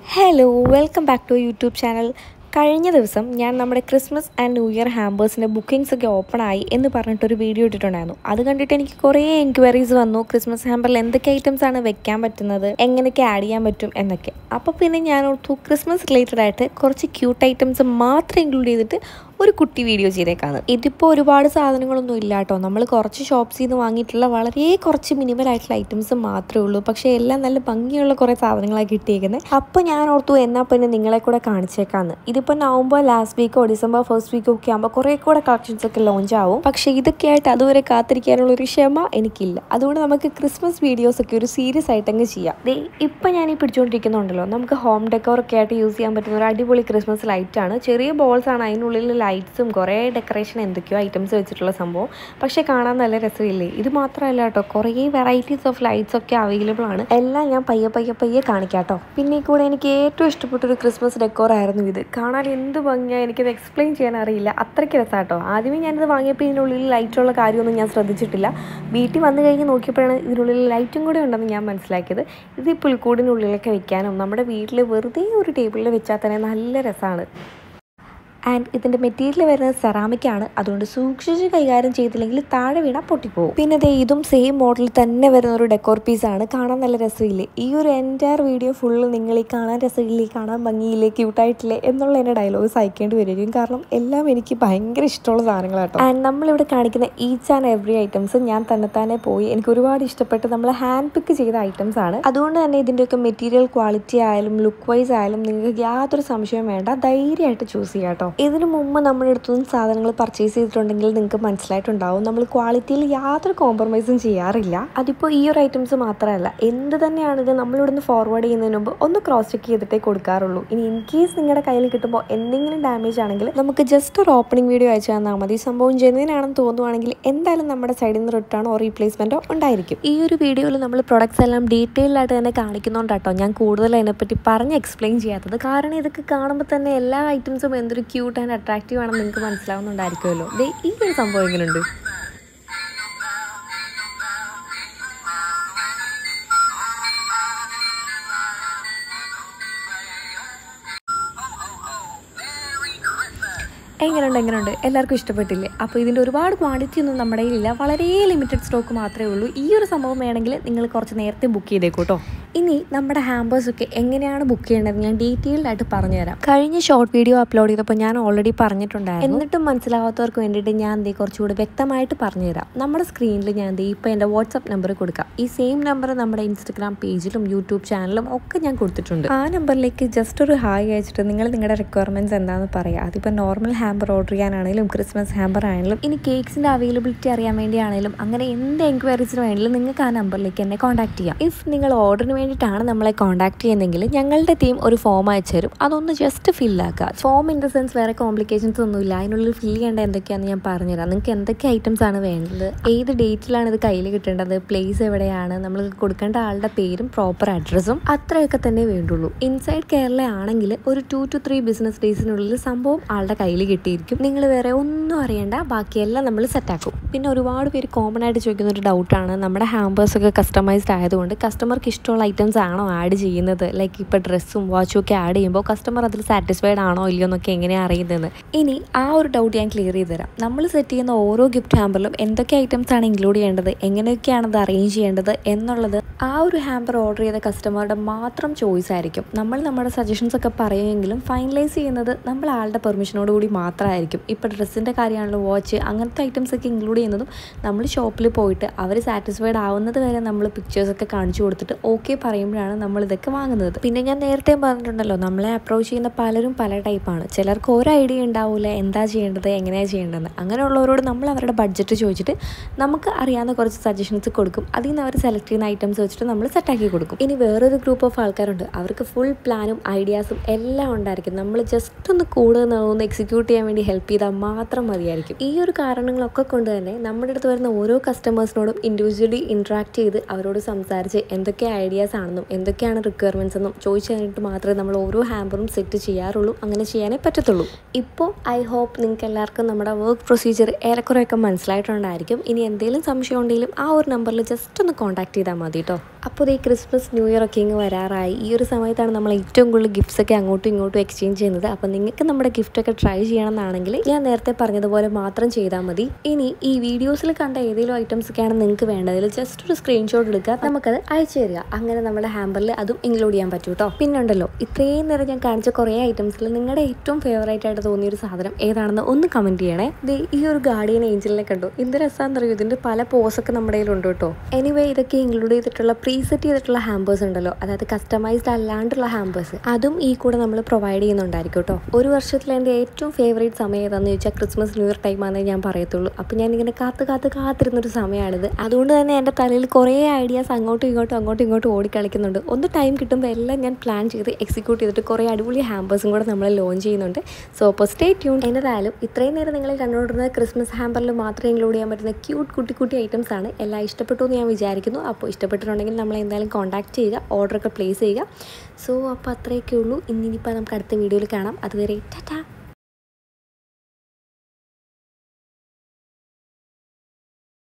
hello welcome back to YouTube channel കഴിഞ്ഞ ദിവസം ഞാൻ നമ്മുടെ ക്രിസ്മസ് ആൻഡ് ന്യൂ ഇയർ ഹാമ്പേഴ്സിൻ്റെ ബുക്കിംഗ്സ് ഒക്കെ ഓപ്പൺ ആയി എന്ന് പറഞ്ഞിട്ടൊരു വീഡിയോ ഇട്ടിട്ടുണ്ടായിരുന്നു അത് കണ്ടിട്ട് എനിക്ക് കുറേ എൻക്വയറീസ് വന്നു ക്രിസ്മസ് ഹാമ്പറിൽ എന്തൊക്കെ ഐറ്റംസ് ആണ് വെക്കാൻ പറ്റുന്നത് എങ്ങനെയൊക്കെ ആഡ് ചെയ്യാൻ പറ്റും എന്നൊക്കെ അപ്പോൾ പിന്നെ ഞാൻ ഓർത്തു ക്രിസ്മസ് റിലേറ്റഡ് ആയിട്ട് കുറച്ച് ക്യൂട്ട് ഐറ്റംസ് മാത്രം ഇൻക്ലൂഡ് ചെയ്തിട്ട് ഒരു കുട്ടി വീഡിയോ ചെയ്തേക്കാണ് ഇതിപ്പോൾ ഒരുപാട് സാധനങ്ങളൊന്നും ഇല്ല കേട്ടോ നമ്മൾ കുറച്ച് ഷോപ്സിൽ നിന്ന് വാങ്ങിയിട്ടുള്ള വളരെ കുറച്ച് മിനിമൽ ആയിട്ടുള്ള ഐറ്റംസ് മാത്രമേ ഉള്ളൂ പക്ഷേ എല്ലാം നല്ല ഭംഗിയുള്ള കുറേ സാധനങ്ങളാണ് കിട്ടിയേക്കുന്നത് അപ്പോൾ ഞാൻ ഓർത്തു എന്നാൽ പിന്നെ നിങ്ങളെ കൂടെ കാണിച്ചേക്കാന്ന് ഇതിപ്പോൾ നവംബർ ലാസ്റ്റ് വീക്കോ ഡിസംബർ ഫസ്റ്റ് വീക്കോ ഒക്കെ ആകുമ്പോൾ കുറേ കൂടെ കളക്ഷൻസ് ഒക്കെ ലോഞ്ച് ആവും പക്ഷേ ഇതൊക്കെ ആയിട്ട് അതുവരെ കാത്തിരിക്കാനുള്ള ഒരു ക്ഷമ എനിക്കില്ല അതുകൊണ്ട് നമുക്ക് ക്രിസ്മസ് വീഡിയോസ് ഒക്കെ ഒരു സീരിയസ് ആയിട്ട് അങ്ങ് ചെയ്യാം ദേ ഇപ്പം ഞാൻ ഈ പിടിച്ചുകൊണ്ടിരിക്കുന്നുണ്ടല്ലോ നമുക്ക് ഹോം ഡെക്കോർ ഒക്കെ ആയിട്ട് യൂസ് ചെയ്യാൻ പറ്റുന്ന ഒരു അടിപൊളി ക്രിസ്മസ് ലൈറ്റ് ആണ് ചെറിയ ബോൾസ് ആണ് അതിനുള്ളിൽ ലൈറ്റ്സും കുറേ ഡെക്കറേഷൻ എന്തൊക്കെയോ ഐറ്റംസ് വെച്ചിട്ടുള്ള സംഭവം പക്ഷേ കാണാൻ നല്ല രസമില്ലേ ഇത് മാത്രമല്ല കേട്ടോ കുറേ വെറൈറ്റീസ് ഓഫ് ലൈറ്റ്സ് ഒക്കെ അവൈലബിൾ ആണ് എല്ലാം ഞാൻ പയ്യെ പയ്യെ പയ്യെ കാണിക്കാം കേട്ടോ പിന്നെ ഈ കൂടെ എനിക്ക് ഏറ്റവും ഇഷ്ടപ്പെട്ട ഒരു ക്രിസ്മസ് ഡെക്കോർ ആയിരുന്നു ഇത് കാണാൻ എന്ത് ഭംഗിയാണ് എനിക്കത് എക്സ്പ്ലെയിൻ ചെയ്യാൻ അറിയില്ല അത്രയ്ക്ക് രസമാട്ടോ ആദ്യമേ ഞാനിത് വാങ്ങിയപ്പോൾ ഇതിനുള്ളിൽ ലൈറ്റുള്ള കാര്യമൊന്നും ഞാൻ ശ്രദ്ധിച്ചിട്ടില്ല വീട്ടിൽ വന്നു കഴിഞ്ഞ് നോക്കിയപ്പോഴാണ് ഇതിനുള്ളിൽ ലൈറ്റും കൂടെ ഉണ്ടെന്ന് ഞാൻ മനസ്സിലാക്കിയത് ഇത് ഈ പുൽക്കൂടിനുള്ളിലൊക്കെ വെക്കാനും നമ്മുടെ വീട്ടിൽ വെറുതെ ഒരു ടേബിളിൽ വെച്ചാൽ തന്നെ നല്ല രസമാണ് ആൻഡ് ഇതിൻ്റെ മെറ്റീരിയൽ വരുന്നത് സെറാമിക് ആണ് അതുകൊണ്ട് സൂക്ഷിച്ച് കൈകാര്യം ചെയ്തില്ലെങ്കിൽ താഴെ വീണാൽ പൊട്ടിപ്പോകും പിന്നെ ദേ ഇതും സെയിം മോഡലിൽ തന്നെ വരുന്ന ഒരു ഡെക്കോർ പീസ് ആണ് കാണാൻ നല്ല രസമില്ലേ ഈ ഒരു എൻറ്റയർ വീഡിയോ ഫുള്ള് നിങ്ങൾ ഈ കാണാൻ രസമില്ലേ കാണാൻ ഭംഗിയില്ലേ ക്യൂട്ടായിട്ടില്ലേ എന്നുള്ള എൻ്റെ ഡയലോഗ് സഹിക്കേണ്ടി വരും കാരണം എല്ലാം എനിക്ക് ഭയങ്കര ഇഷ്ടമുള്ള സാധനങ്ങളാട്ടോ ആൻഡ് നമ്മളിവിടെ കാണിക്കുന്ന ഈച്ച് ആൻഡ് എവറി ഐറ്റംസ് ഞാൻ തന്നെ തന്നെ പോയി എനിക്ക് ഒരുപാട് ഇഷ്ടപ്പെട്ട് നമ്മൾ ഹാൻഡ് പിക്ക് ചെയ്ത ഐറ്റംസ് ആണ് അതുകൊണ്ട് തന്നെ ഇതിൻ്റെയൊക്കെ മെറ്റീരിയൽ ക്വാളിറ്റി ആയാലും ലുക്ക് വൈസ് ആയാലും നിങ്ങൾക്ക് യാതൊരു സംശയവും വേണ്ട ധൈര്യമായിട്ട് ചൂസ് ചെയ്യാം കേട്ടോ ഇതിനു മുമ്പ് നമ്മുടെ അടുത്തുനിന്ന് സാധനങ്ങൾ പർച്ചേസ് ചെയ്തിട്ടുണ്ടെങ്കിൽ നിങ്ങൾക്ക് മനസ്സിലായിട്ടുണ്ടാവും നമ്മൾ ക്വാളിറ്റിയിൽ യാതൊരു കോംപ്രമൈസും ചെയ്യാറില്ല അതിപ്പോൾ ഈ ഒരു ഐറ്റംസ് മാത്രമല്ല എന്ത് തന്നെയാണെങ്കിലും നമ്മളിവിടുന്ന് ഫോർവേഡ് ചെയ്യുന്നതിന് മുമ്പ് ഒന്ന് ക്രോസ് ചെക്ക് ചെയ്തിട്ടേ കൊടുക്കാറുള്ളൂ ഇനി ഇൻ കേസ് നിങ്ങളുടെ കയ്യിൽ കിട്ടുമ്പോൾ എന്തെങ്കിലും ഡാമേജ് ആണെങ്കിൽ നമുക്ക് ജസ്റ്റ് ഒരു ഓപ്പണിംഗ് വീഡിയോ അയച്ചു തന്നാൽ മതി സംഭവം ജെനുവിനാണെന്ന് തോന്നുവാണെങ്കിൽ എന്തായാലും നമ്മുടെ സൈഡിൽ നിന്ന് റിട്ടേണോ റീപ്ലേസ്മെൻറ്റോ ഉണ്ടായിരിക്കും ഈ ഒരു വീഡിയോയിൽ നമ്മൾ പ്രൊഡക്ട്സ് എല്ലാം ഡീറ്റെയിൽ ആയിട്ട് തന്നെ കാണിക്കുന്നുണ്ടാട്ടോ ഞാൻ കൂടുതൽ അതിനെപ്പറ്റി പറഞ്ഞ് എക്സ്പ്ലെയിൻ ചെയ്യാത്തത് കാരണം ഇതൊക്കെ കാണുമ്പോൾ തന്നെ എല്ലാ ഐറ്റംസും എന്തൊരു ക്യൂട്ട് ആൻഡ് അട്രാക്റ്റീവ് ആണെന്ന് നിങ്ങൾക്ക് മനസ്സിലാവുന്നുണ്ടായിരിക്കുമല്ലോ ദേ ഈ ഒരു സംഭവം എങ്ങനെയുണ്ട് എങ്ങനെയുണ്ട് എങ്ങനെയുണ്ട് എല്ലാവർക്കും ഇഷ്ടപ്പെട്ടില്ലേ അപ്പോൾ ഇതിൻ്റെ ഒരുപാട് ക്വാണ്ടിറ്റി ഒന്നും നമ്മുടെ കയ്യിലില്ല വളരെ ലിമിറ്റഡ് സ്റ്റോക്ക് മാത്രമേ ഉള്ളൂ ഈ ഒരു സംഭവം വേണമെങ്കിൽ നിങ്ങൾ കുറച്ച് നേരത്തെ ബുക്ക് ചെയ്തേക്കൂട്ടോ ഇനി നമ്മുടെ ഹാമ്പേഴ്സൊക്കെ എങ്ങനെയാണ് ബുക്ക് ചെയ്യേണ്ടത് ഞാൻ ഡീറ്റെയിൽഡ് ആയിട്ട് പറഞ്ഞുതരാം കഴിഞ്ഞ ഷോർട്ട് വീഡിയോ അപ്ലോഡ് ചെയ്തപ്പോൾ ഞാൻ ഓൾറെഡി പറഞ്ഞിട്ടുണ്ടായിരുന്നു എന്നിട്ടും മനസ്സിലാവാത്തവർക്ക് വേണ്ടിയിട്ട് ഞാൻ ദേ കുറച്ചുകൂടി വ്യക്തമായിട്ട് പറഞ്ഞുതരാം നമ്മുടെ സ്ക്രീനിൽ ഞാൻ ദേ ഇപ്പോൾ എൻ്റെ വാട്സപ്പ് നമ്പർ കൊടുക്കാം ഈ സെയിം നമ്പർ നമ്മുടെ ഇൻസ്റ്റഗ്രാം പേജിലും യൂട്യൂബ് ചാനലും ഒക്കെ ഞാൻ കൊടുത്തിട്ടുണ്ട് ആ നമ്പറിലേക്ക് ജസ്റ്റ് ഒരു ഹായ് അയച്ചിട്ട് നിങ്ങൾ നിങ്ങളുടെ റിക്വയർമെൻറ്റ്സ് എന്താണെന്ന് പറയാം അതിപ്പോൾ നോർമൽ ഹാമ്പർ ഓർഡർ ചെയ്യാനാണെങ്കിലും ക്രിസ്മസ് ഹാമ്പർ ആണെങ്കിലും ഇനി കേക്ക്സിൻ്റെ അവൈലബിലിറ്റി അറിയാൻ വേണ്ടിയാണെങ്കിലും അങ്ങനെ എന്ത് എൻക്വയറീസിന് വേണമെങ്കിലും നിങ്ങൾക്ക് ആ നമ്പറിലേക്ക് എന്നെ കോൺടാക്ട് ചെയ്യാം ഇഫ് നിങ്ങൾ ഓർഡറിന് വേണ്ടിയിട്ടാണ് നമ്മളെ കോൺടാക്ട് ചെയ്യുന്നതെങ്കിൽ ഞങ്ങളുടെ ടീം ഒരു ഫോം അയച്ചു തരും അതൊന്ന് ജസ്റ്റ് ഫില്ലാക്കുക ഫോം ഇൻ ദ സെൻസ് വേറെ കോംപ്ലിക്കേഷൻസ് ഒന്നുമില്ല അതിനുള്ളിൽ ഫിൽ ചെയ്യേണ്ട എന്തൊക്കെയാണെന്ന് ഞാൻ പറഞ്ഞുതരാം നിങ്ങൾക്ക് എന്തൊക്കെ ഐറ്റംസ് ആണ് വേണ്ടത് ഏത് ഡേറ്റിലാണ് ഇത് കയ്യിൽ കിട്ടേണ്ടത് പ്ലേസ് എവിടെയാണ് നമ്മൾ കൊടുക്കേണ്ട ആളുടെ പേരും പ്രോപ്പർ അഡ്രസ്സും അത്രയൊക്കെ തന്നെ വേണ്ടുള്ളൂ ഇൻസൈഡ് കേരള ആണെങ്കിൽ ഒരു ടു ടു ത്രീ ബിസിനസ് ഡേയ്സിനുള്ളിൽ സംഭവം ആളുടെ കയ്യിൽ കിട്ടിയിരിക്കും നിങ്ങൾ വേറെ ഒന്നും അറിയണ്ട ബാക്കിയെല്ലാം നമ്മൾ സെറ്റാക്കും പിന്നെ ഒരുപാട് പേര് കോമൺ ആയിട്ട് ചോദിക്കുന്ന ഒരു ഡൗട്ടാണ് നമ്മുടെ ഹാമ്പേഴ്സ് ഒക്കെ കസ്റ്റമൈസ്ഡ് ആയതുകൊണ്ട് കസ്റ്റമർക്ക് ഇഷ്ടമുള്ള ഐറ്റംസ് ആണോ ആഡ് ചെയ്യുന്നത് ലൈക്ക് ഇപ്പോൾ ഡ്രസ്സും വാച്ചും ഒക്കെ ആഡ് ചെയ്യുമ്പോൾ കസ്റ്റമർ അതിൽ സാറ്റിസ്ഫൈഡ് ആണോ ഇല്ലയോ എന്നൊക്കെ എങ്ങനെയാണ് അറിയുന്നത് ഇനി ആ ഒരു ഡൗട്ട് ഞാൻ ക്ലിയർ ചെയ്ത് തരാം നമ്മൾ സെറ്റ് ചെയ്യുന്ന ഓരോ ഗിഫ്റ്റ് ഹാമ്പറിലും എന്തൊക്കെ ഐറ്റംസ് ആണ് ഇൻക്ലൂഡ് ചെയ്യേണ്ടത് എങ്ങനെയൊക്കെയാണ് അത് അറേഞ്ച് ചെയ്യേണ്ടത് എന്നുള്ളത് ആ ഒരു ഹാമ്പർ ഓർഡർ ചെയ്ത കസ്റ്റമറുടെ മാത്രം ചോയ്സ് ആയിരിക്കും നമ്മൾ നമ്മുടെ സജഷൻസ് ഒക്കെ പറയുമെങ്കിലും ഫൈനലൈസ് ചെയ്യുന്നത് നമ്മൾ ആളുടെ പെർമിഷനോട് കൂടി മാത്രമായിരിക്കും ഇപ്പോൾ ഡ്രസ്സിൻ്റെ കാര്യമാണല്ലോ വാച്ച് അങ്ങനത്തെ ഐറ്റംസ് ഒക്കെ ഇൻക്ലൂഡ് ചെയ്യുന്നതും നമ്മൾ ഷോപ്പിൽ പോയിട്ട് അവർ സാറ്റിസ്ഫൈഡ് ആവുന്നത് വരെ നമ്മൾ പിക്ചേഴ്സൊക്കെ കാണിച്ചു കൊടുത്തിട്ട് ഓക്കെ പറയുമ്പോഴാണ് നമ്മൾ ഇതൊക്കെ വാങ്ങുന്നത് പിന്നെ ഞാൻ നേരത്തെ പറഞ്ഞിട്ടുണ്ടല്ലോ നമ്മളെ അപ്രോച്ച് ചെയ്യുന്ന പലരും പല ടൈപ്പാണ് ചിലർക്ക് ഒരു ഐഡിയ ഉണ്ടാവില്ല എന്താ ചെയ്യേണ്ടത് എങ്ങനെയാണ് ചെയ്യേണ്ടതെന്ന് അങ്ങനെയുള്ളവരോട് നമ്മൾ അവരുടെ ബഡ്ജറ്റ് ചോദിച്ചിട്ട് നമുക്ക് അറിയാവുന്ന കുറച്ച് സജഷൻസ് കൊടുക്കും അതിൽ നിന്ന് അവർ സെലക്ട് ചെയ്യുന്ന ഐറ്റംസ് വെച്ചിട്ട് നമ്മൾ സെറ്റാക്കി കൊടുക്കും ഇനി വേറൊരു ഗ്രൂപ്പ് ഓഫ് ആൾക്കാരുണ്ട് അവർക്ക് ഫുൾ പ്ലാനും ഐഡിയാസും എല്ലാം ഉണ്ടായിരിക്കും നമ്മൾ ജസ്റ്റ് ഒന്ന് കൂടുതൽ ഒന്ന് എക്സിക്യൂട്ട് ചെയ്യാൻ വേണ്ടി ഹെൽപ്പ് ചെയ്താൽ മാത്രം മതിയായിരിക്കും ഈ ഒരു കാരണങ്ങളൊക്കെ കൊണ്ട് തന്നെ നമ്മുടെ അടുത്ത് വരുന്ന ഓരോ കസ്റ്റമേഴ്സിനോടും ഇൻഡിവിജ്വലി ഇൻട്രാക്ട് ചെയ്ത് അവരോട് സംസാരിച്ച് എന്തൊക്കെ ഐഡിയാസ് കസ്റ്റമൈസ് ആണെന്നും എന്തൊക്കെയാണ് റിക്വയർമെൻറ്റ്സ് എന്നും ചോദിച്ചു കഴിഞ്ഞിട്ട് മാത്രമേ നമ്മൾ ഓരോ ഹാമ്പറും സെറ്റ് ചെയ്യാറുള്ളൂ അങ്ങനെ ചെയ്യാനേ പറ്റത്തുള്ളൂ ഇപ്പോൾ ഐ ഹോപ്പ് നിങ്ങൾക്ക് എല്ലാവർക്കും നമ്മുടെ വർക്ക് പ്രൊസീജിയർ ഏറെക്കുറെയൊക്കെ മനസ്സിലായിട്ടുണ്ടായിരിക്കും ഇനി എന്തെങ്കിലും സംശയം ഉണ്ടെങ്കിലും ആ ഒരു നമ്പറിൽ ജസ്റ്റ് ഒന്ന് കോൺടാക്ട് ചെയ്താൽ മതി കേട്ടോ അപ്പോൾ ഈ ക്രിസ്മസ് ന്യൂ ഇയർ ഒക്കെ ഇങ്ങ് വരാറായി ഈ ഒരു സമയത്താണ് നമ്മൾ ഏറ്റവും കൂടുതൽ ഗിഫ്റ്റ്സ് ഒക്കെ അങ്ങോട്ടും ഇങ്ങോട്ടും എക്സ്ചേഞ്ച് ചെയ്യുന്നത് അപ്പോൾ നിങ്ങൾക്ക് നമ്മുടെ ഗിഫ്റ്റ് ഒക്കെ ട്രൈ ചെയ്യണമെന്നാണെങ്കിൽ ഞാൻ നേരത്തെ പറഞ്ഞതുപോലെ മാത്രം ചെയ്താൽ മതി ഇനി ഈ വീഡിയോസിൽ കണ്ട ഏതെങ്കിലും ഐറ്റംസ് ഒക്കെയാണ് നിങ്ങൾക്ക് വേണ്ടതിൽ ജസ്റ്റ് ഒരു സ്ക്രീൻഷോട്ട് എടുക്കുക നമുക്കത് അയച്ചു തരിക അങ്ങനെ നമ്മുടെ ഹാമ്പറിൽ അതും ഇൻക്ലൂഡ് ചെയ്യാൻ പറ്റൂ കേട്ടോ പിന്നെ ഉണ്ടല്ലോ ഇത്രയും നേരം ഞാൻ കാണിച്ച കുറേ ഐറ്റംസിൽ നിങ്ങളുടെ ഏറ്റവും ഫേവറേറ്റ് ആയിട്ട് തോന്നിയ ഒരു സാധനം ഏതാണെന്ന് ഒന്ന് കമൻറ്റ് ചെയ്യണേ ദേ ഈ ഒരു ഗാർഡിയൻ ഏഞ്ചലിനെ കണ്ടു എന്ത് രസമാണെന്ന് അറിയോ ഇതിൻ്റെ പല പോസൊക്കെ നമ്മുടെ കയ്യിലുണ്ട് കേട്ടോ എനിവേ ഇതൊക്കെ ഇൻക്ലൂഡ് ചെയ്തിട്ടുള്ള പ്രീസെറ്റ് ചെയ്തിട്ടുള്ള ഹാമ്പേഴ്സ് ഉണ്ടല്ലോ അതായത് കസ്റ്റമൈസ്ഡ് അല്ലാണ്ടുള്ള ഹാമ്പേഴ്സ് അതും ഈ കൂടെ നമ്മൾ പ്രൊവൈഡ് ചെയ്യുന്നുണ്ടായിരിക്കും കേട്ടോ ഒരു വർഷത്തിൽ എൻ്റെ ഏറ്റവും ഫേവറേറ്റ് സമയം ഏതാണെന്ന് ചോദിച്ചാൽ ക്രിസ്മസ് ന്യൂ ഇയർ ടൈം ആണെന്ന് ഞാൻ പറയത്തുള്ളൂ അപ്പോൾ ഞാൻ ഇങ്ങനെ കാത്ത് കാത്ത് കാത്തിരുന്നൊരു സമയമാണിത് അതുകൊണ്ട് തന്നെ എൻ്റെ തലയിൽ കുറേ ഐഡിയാസ് അങ്ങോട്ടും ഇങ്ങോട്ടും അങ്ങോട്ടും ഇങ്ങോട്ടും ഓടിക്കളിക്കുന്നുണ്ട് ഒന്ന് ടൈം കിട്ടുമ്പോൾ എല്ലാം ഞാൻ പ്ലാൻ ചെയ്ത് എക്സിക്യൂട്ട് ചെയ്തിട്ട് കുറേ അടിപൊളി ഹാമ്പേഴ്സും കൂടെ നമ്മൾ ലോഞ്ച് ചെയ്യുന്നുണ്ട് സോ അപ്പോൾ സ്റ്റേ ട്യൂൺ എന്നതായാലും ഇത്രയും നേരം നിങ്ങൾ കണ്ടുകൊണ്ടിരുന്നത് ക്രിസ്മസ് ഹാമ്പറിൽ മാത്രം ഇൻക്ലൂഡ് ചെയ്യാൻ പറ്റുന്ന ക്യൂട്ട് കുട്ടി കുട്ടി ഐറ്റംസ് ആണ് എല്ലാം ഇഷ്ടപ്പെട്ടു എന്ന് ഞാൻ വിചാരിക്കുന്നു അപ്പോൾ ഇഷ്ടപ്പെട്ടിട്ടുണ്ടെങ്കിൽ നമ്മൾ എന്തായാലും കോൺടാക്ട് ചെയ്യുക ഓർഡറൊക്കെ പ്ലേസ് ചെയ്യുക സോ അപ്പോൾ അത്രയൊക്കെ ഉള്ളൂ ഇന്നിപ്പോൾ നമുക്ക് അടുത്ത വീഡിയോയിൽ കാണാം അതുവരെ ടാറ്റാ